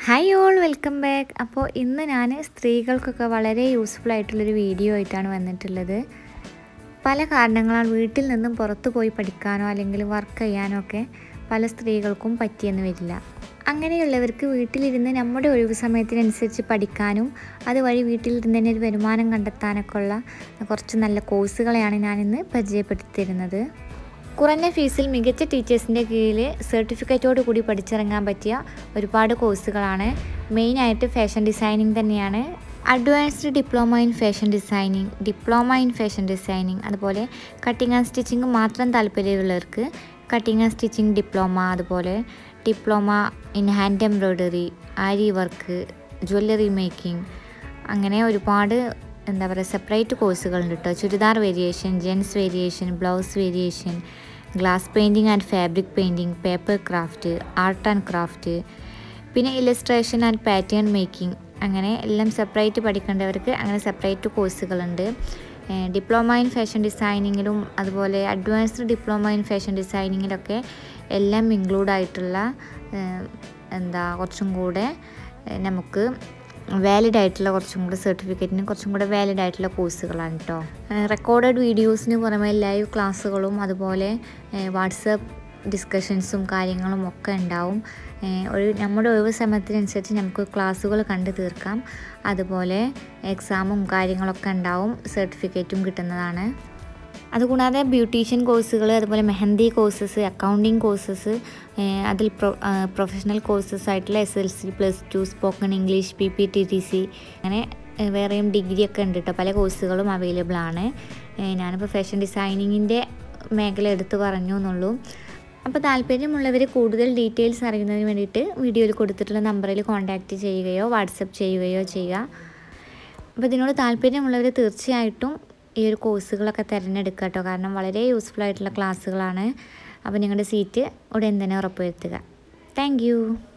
hi all welcome back അപ്പോൾ ഇന്ന് ഞാൻ സ്ത്രീകൾക്കൊക്കെ വളരെ യൂസ്ഫുൾ ആയിട്ടുള്ളൊരു വീഡിയോ ആയിട്ടാണ് വന്നിട്ടുള്ളത് പല കാരണങ്ങളാൽ വീട്ടിൽ നിന്നും പുറത്തു പോയി പഠിക്കാനോ അല്ലെങ്കിൽ വർക്ക് ചെയ്യാനോ ഒക്കെ പല സ്ത്രീകൾക്കും പറ്റിയെന്ന് വരില്ല അങ്ങനെയുള്ളവർക്ക് വീട്ടിലിരുന്ന് നമ്മുടെ ഒഴിവ് സമയത്തിനനുസരിച്ച് പഠിക്കാനും അതുവഴി വീട്ടിലിരുന്ന് തന്നെ ഒരു വരുമാനം കണ്ടെത്താനൊക്കെ ഉള്ള കുറച്ച് നല്ല കോഴ്സുകളെയാണ് ഞാനിന്ന് പരിചയപ്പെടുത്തിയിരുന്നത് കുറഞ്ഞ ഫീസിൽ മികച്ച ടീച്ചേഴ്സിൻ്റെ കീഴിൽ സർട്ടിഫിക്കറ്റോട് കൂടി പഠിച്ചിറങ്ങാൻ പറ്റിയ ഒരുപാട് കോഴ്സുകളാണ് മെയിനായിട്ട് ഫാഷൻ ഡിസൈനിങ് തന്നെയാണ് advanced diploma in fashion designing diploma in fashion designing അതുപോലെ കട്ടിങ് ആൻഡ് സ്റ്റിച്ചിങ് മാത്രം താല്പര്യമുള്ളവർക്ക് കട്ടിങ് ആൻഡ് സ്റ്റിച്ചിങ് ഡിപ്ലോമ അതുപോലെ diploma in hand embroidery aari work jewellery making അങ്ങനെ ഒരുപാട് എന്താ പറയുക സെപ്പറേറ്റ് കോഴ്സുകളുണ്ട് കേട്ടോ churidar variation gents variation blouse variation glass painting and fabric painting paper craft art and craft പിന്നെ ഇലസ്ട്രേഷൻ ആൻഡ് പാറ്റേൺ മേക്കിംഗ് അങ്ങനെ എല്ലാം സെപ്പറേറ്റ് പഠിക്കേണ്ടവർക്ക് അങ്ങനെ സെപ്പറേറ്റ് കോഴ്സുകളുണ്ട് ഡിപ്ലോമ ഇൻ ഫാഷൻ ഡിസൈനിങ്ങിലും അതുപോലെ അഡ്വാൻസ്ഡ് ഡിപ്ലോമ ഇൻ ഫാഷൻ ഡിസൈനിങ്ങിലൊക്കെ എല്ലാം ഇൻക്ലൂഡ് ആയിട്ടുള്ള എന്താ കുറച്ചും കൂടെ നമുക്ക് വാലിഡ് ആയിട്ടുള്ള കുറച്ചും കൂടെ സർട്ടിഫിക്കറ്റിന് കുറച്ചും കൂടെ വാലിഡ് ആയിട്ടുള്ള കോഴ്സുകളാണ് കേട്ടോ റെക്കോർഡഡ് വീഡിയോസിന് പുറമെ ലൈവ് ക്ലാസ്സുകളും അതുപോലെ വാട്സപ്പ് ഡിസ്കഷൻസും കാര്യങ്ങളും ഒക്കെ ഉണ്ടാവും ഒരു നമ്മുടെ ഒഴിവ് സമയത്തിനനുസരിച്ച് നമുക്ക് ക്ലാസ്സുകൾ കണ്ടു തീർക്കാം അതുപോലെ എക്സാമും കാര്യങ്ങളൊക്കെ ഉണ്ടാവും സർട്ടിഫിക്കറ്റും കിട്ടുന്നതാണ് അതുകൂടാതെ ബ്യൂട്ടീഷ്യൻ കോഴ്സുകൾ അതുപോലെ മെഹന്തി കോഴ്സസ് അക്കൗണ്ടിങ് കോഴ്സസ് അതിൽ പ്രൊ പ്രൊഫഷണൽ കോഴ്സസ് ആയിട്ടുള്ള S L C plus two spoken English P P T T C അങ്ങനെ വേറെയും ഡിഗ്രി ഒക്കെ ഉണ്ട് കേട്ടോ പല കോഴ്സുകളും അവൈലബിൾ ആണ് ഞാനിപ്പോൾ ഫാഷൻ ഡിസൈനിങ്ങിൻ്റെ മേഖല എടുത്തു പറഞ്ഞു എന്നുള്ളൂ അപ്പോൾ താല്പര്യമുള്ളവർ കൂടുതൽ ഡീറ്റെയിൽസ് അറിയുന്നതിന് വേണ്ടിയിട്ട് വീഡിയോയിൽ കൊടുത്തിട്ടുള്ള നമ്പറിൽ കോൺടാക്റ്റ് ചെയ്യുകയോ വാട്സപ്പ് ചെയ്യുകയോ ചെയ്യുക അപ്പോൾ ഇതിനോട് താല്പര്യമുള്ളവർ തീർച്ചയായിട്ടും ഈ ഒരു കോഴ്സുകളൊക്കെ തിരഞ്ഞെടുക്കുക കേട്ടോ കാരണം വളരെ യൂസ്ഫുൾ ആയിട്ടുള്ള ക്ലാസ്സുകളാണ് അപ്പോൾ നിങ്ങളുടെ സീറ്റ് ഉടൻ തന്നെ ഉറപ്പുവരുത്തുക താങ്ക്